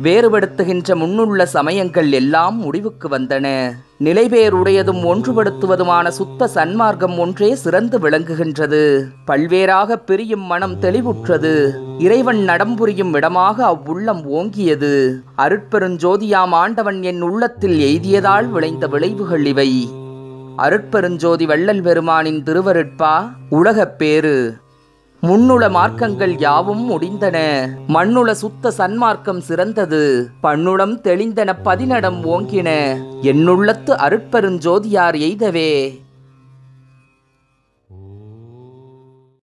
வேறுபடுத்துகின்ற முன்னுள்ள சமயங்கள் எல்லாம் முடிவுக்கு வந்தன நிலைபேருடையதும் ஒன்றுபடுத்துவதுமான சுத்த சன்மார்க்கம் ஒன்றே சிறந்து விளங்குகின்றது பல்வேறாக பிரியும் மனம் தெளிவுற்றது இறைவன் நடம்புரியும் இடமாக அவ்வுள்ளம் ஓங்கியது அருட்பெருஞ்சோதியாம் ஆண்டவன் என் உள்ளத்தில் எய்தியதால் விளைந்த விளைவுகள் இவை அருட்பெருஞ்சோதி வள்ளல் பெருமானின் திருவருட்பா உலகப் பேறு முன்னுள மார்க்கங்கள் யாவும் முடிந்தன மண்ணுள சுத்த சன்மார்க்கம் சிறந்தது பண்ணுளம் தெளிந்தன பதினடம் ஓங்கின என்னுள்ளத்து அருட்பெருஞ்சோதியார் எய்தவே